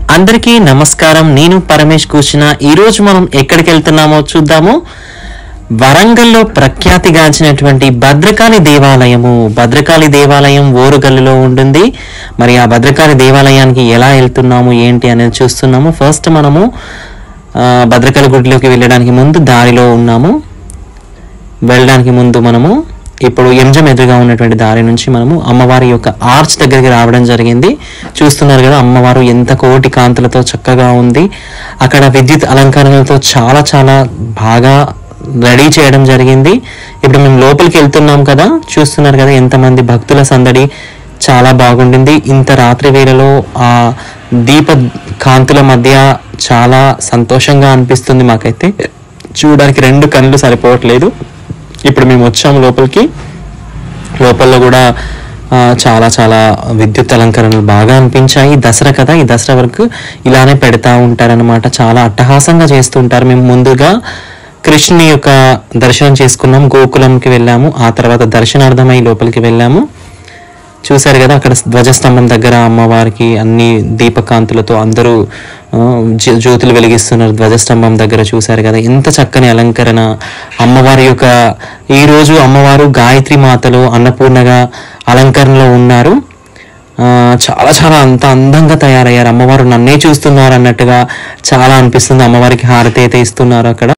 అందరికీ నమస్కారం నేను పరమేష్ కూర్చున్న ఈరోజు మనం ఎక్కడికి వెళ్తున్నామో చూద్దాము వరంగల్లో ప్రఖ్యాతిగాంచినటువంటి భద్రకాళి దేవాలయము భద్రకాళి దేవాలయం ఓరుగల్లులో ఉంటుంది మరి ఆ భద్రకాళి దేవాలయానికి ఎలా వెళ్తున్నాము ఏంటి అనేది చూస్తున్నాము ఫస్ట్ మనము ఆ, భద్రకాళి గుడిలోకి వెళ్ళడానికి ముందు దారిలో ఉన్నాము వెళ్ళడానికి ముందు మనము ఇప్పుడు ఎంజం ఎదురుగా ఉన్నటువంటి దారి నుంచి మనము అమ్మవారి యొక్క ఆర్చ్ దగ్గరికి రావడం జరిగింది చూస్తున్నారు కదా అమ్మవారు ఎంత కోటి కాంతులతో చక్కగా ఉంది అక్కడ విద్యుత్ అలంకరణలతో చాలా చాలా బాగా రెడీ చేయడం జరిగింది ఇప్పుడు మేము లోపలికి వెళ్తున్నాం కదా చూస్తున్నారు కదా ఎంతమంది భక్తుల సందడి చాలా బాగుండింది ఇంత రాత్రి వేళలో ఆ దీప కాంతుల మధ్య చాలా సంతోషంగా అనిపిస్తుంది మాకైతే చూడడానికి రెండు కళ్ళు సరిపోవట్లేదు ఇప్పుడు మేము వచ్చాము లోపలికి లోపల కూడా ఆ, చాలా చాలా విద్యుత్ అలంకరణలు బాగా అనిపించాయి దసరా కదా ఈ దసరా వరకు ఇలానే పెడతా ఉంటారనమాట చాలా అట్టహాసంగా చేస్తుంటారు మేము ముందుగా కృష్ణుని యొక్క దర్శనం చేసుకున్నాం గోకులంకి వెళ్ళాము ఆ తర్వాత దర్శనార్థమై లోపలికి వెళ్ళాము చూశారు కదా అక్కడ ధ్వజస్తంభం దగ్గర అమ్మవారికి అన్ని దీపకాంతులతో అందరూ ఆ, జ్యో- జ్యోతులు వెలిగిస్తున్నారు ధ్వజస్తంభం దగ్గర చూశారు కదా ఎంత చక్కని అలంకరణ అమ్మవారి యొక్క ఈ రోజు అమ్మవారు గాయత్రి మాతలో అన్నపూర్ణగా అలంకరణలో ఉన్నారు ఆ, చాలా చాలా అంత అందంగా తయారయ్యారు అమ్మవారు నన్నే చూస్తున్నారు అన్నట్టుగా చాలా అనిపిస్తుంది అమ్మవారికి హారతి అయితే ఇస్తున్నారు అక్కడ